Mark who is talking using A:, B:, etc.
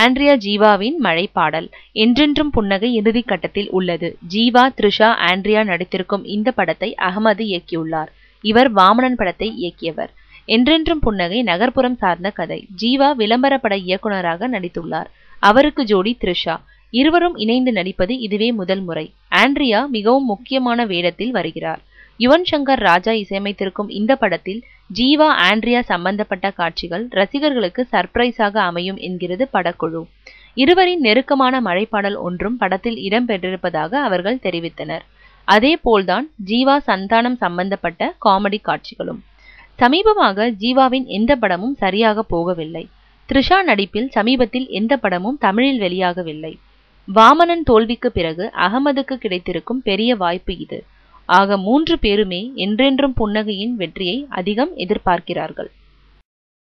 A: Andrea ஜீவாவின் மழைப்பாடல் என்றென்றும் புன்னகை இறுதி கட்டத்தில் உள்ளது ஜீவா த்ரிஷா ஆண்ட்ரியா நடித்திருக்கும் இந்த படத்தை அகமது இயக்கியுள்ளார் இவர் வாமனன் படத்தை இயக்கியவர் என்றென்றும் புன்னகை நகர்ப்புறம் சார்ந்த கதை ஜீவா விளம்பர பட இயக்குனராக நடித்துள்ளார் அவருக்கு ஜோடி த்ரிஷா இருவரும் இணைந்து நடிப்பது இதுவே முதல் முறை ஆண்ட்ரியா மிகவும் முக்கியமான வேடத்தில் வருகிறார் யுவன் சங்கர் ராஜா இசையமைத்திருக்கும் இந்த படத்தில் ஜீவா ஆண்ட்ரியா சம்பந்தப்பட்ட காட்சிகள் ரசிகர்களுக்கு சர்ப்ரைஸாக அமையும் என்கிறது படக்குழு இருவரின் நெருக்கமான மழைப்பாடல் ஒன்றும் படத்தில் இடம்பெற்றிருப்பதாக அவர்கள் தெரிவித்தனர் அதே போல்தான் ஜீவா சந்தானம் சம்பந்தப்பட்ட காமெடி காட்சிகளும் சமீபமாக ஜீவாவின் எந்த படமும் சரியாக போகவில்லை த்ரிஷா நடிப்பில் சமீபத்தில் எந்த படமும் தமிழில் வெளியாகவில்லை வாமனன் தோல்விக்கு பிறகு அகமதுக்கு கிடைத்திருக்கும் பெரிய வாய்ப்பு இது ஆக மூன்று பேருமே என்றென்றும் புன்னகையின் வெற்றியை அதிகம் எதிர்பார்க்கிறார்கள்